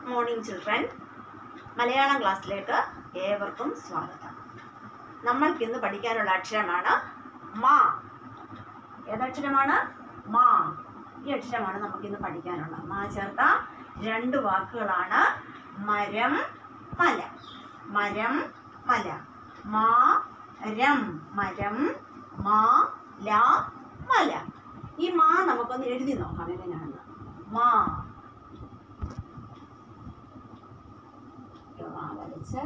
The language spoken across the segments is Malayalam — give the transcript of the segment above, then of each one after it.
മോർണിംഗ് ചിൽഡ്രൻ മലയാളം ക്ലാസ്സിലേക്ക് ഏവർക്കും സ്വാഗതം നമ്മൾക്ക് ഇന്ന് പഠിക്കാനുള്ള അക്ഷരമാണ് മാ ഏതക്ഷരമാണ് മാ ഈ അക്ഷരമാണ് നമുക്ക് ഇന്ന് പഠിക്കാനുള്ളത് മാ ചേർത്ത രണ്ട് വാക്കുകളാണ് മരം മല മരം മല മാ രം മരം മാ ല മല ഈ മാ നമുക്കൊന്ന് എഴുതി നോക്കാം എങ്ങനെയാണെന്ന് മാ മാ വരച്ച്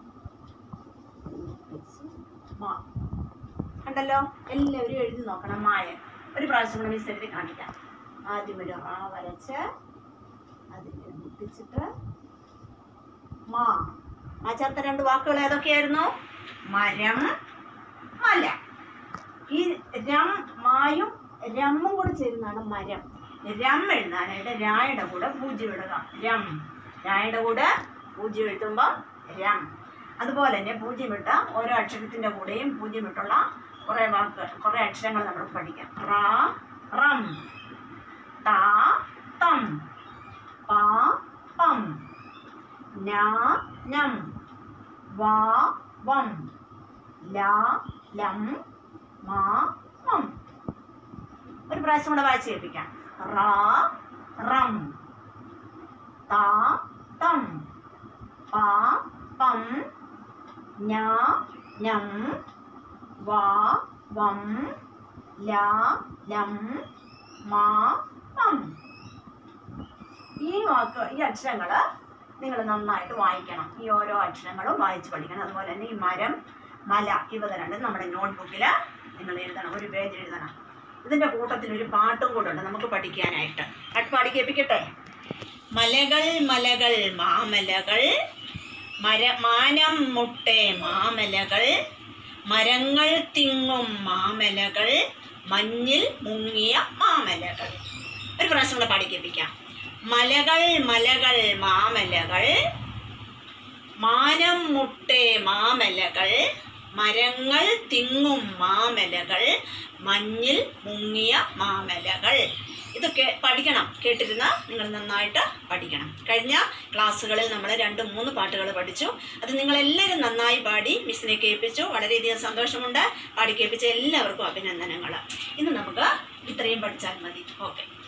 വെച്ച് മാ കണ്ടല്ലോ എല്ലാവരും എഴുതി നോക്കണം മായ ഒരു പ്രാവശ്യം കൂടെ മിസ് എഴുതി കാണിക്കാം ആദ്യം ഒരു ആ വരച്ച് അതിനെ മുട്ടിച്ചിട്ട് മാ ആ ചേർത്ത രണ്ട് വാക്കുകൾ ഏതൊക്കെയായിരുന്നു മരം മല ഈ രം മായും രമ്മും കൂടെ ചേരുന്നതാണ് മരം രം എഴുതാനായിട്ട് രായുടെ കൂടെ പൂജ്യം ഇടുക രം രായുടെ കൂടെ പൂജ്യം എഴുതുമ്പോൾ രം അതുപോലെ തന്നെ പൂജ്യം ഇട്ട ഓരോ അക്ഷരത്തിന്റെ കൂടെയും പൂജ്യം ഇട്ടുള്ള കുറേ വാക്ക് കുറേ അക്ഷരങ്ങൾ നമ്മൾ പഠിക്കാം റാ റം താ തം പാ പം നാ നം വാ വം ലാ ലം മാ മം ഒരു പ്രാവശ്യം കൂടെ വായിച്ച് കേൾപ്പിക്കാം റാ റം താ തം പാ പം ഞാ നം വാ വം ലാ ലം മാ മം ഈ വാക്ക് ഈ അക്ഷരങ്ങൾ നിങ്ങൾ നന്നായിട്ട് വായിക്കണം ഈ ഓരോ അക്ഷരങ്ങളും വായിച്ച് പഠിക്കണം അതുപോലെ തന്നെ ഈ മരം മല ഇവ രണ്ട് നമ്മുടെ നോട്ട്ബുക്കിൽ നിങ്ങൾ എഴുതണം ഒരു പേജ് എഴുതണം ഇതിൻ്റെ കൂട്ടത്തിൽ ഒരു പാട്ടും കൂടെ ഉണ്ട് നമുക്ക് പഠിക്കാനായിട്ട് പാട്ട് പാടി കേൾപ്പിക്കട്ടെ മലകൾ മലകൾ മാമലകൾ മര മാനം മുട്ടെ മാമലകൾ മരങ്ങൾ തിങ്ങും മാമലകൾ മഞ്ഞിൽ മുങ്ങിയ മാമലകൾ ഒരു പ്രാവശ്യം കൂടെ പാടി കേൾപ്പിക്കാം മലകൾ മലകൾ മാമലകൾ മാനം മുട്ടെ മാമലകൾ മരങ്ങൾ തിങ്ങും മാമലകൾ മഞ്ഞിൽ മുങ്ങിയ മാമലകൾ ഇതൊക്കെ പഠിക്കണം കേട്ടിരുന്ന നിങ്ങൾ നന്നായിട്ട് പഠിക്കണം കഴിഞ്ഞ ക്ലാസ്സുകളിൽ നമ്മൾ രണ്ട് മൂന്ന് പാട്ടുകൾ പഠിച്ചു അത് നിങ്ങളെല്ലാവരും നന്നായി പാടി മിസ്സിനെ കേൾപ്പിച്ചു വളരെയധികം സന്തോഷമുണ്ട് പാടി കേൾപ്പിച്ച എല്ലാവർക്കും അഭിനന്ദനങ്ങൾ ഇന്ന് നമുക്ക് ഇത്രയും പഠിച്ചാൽ മതി ഓക്കെ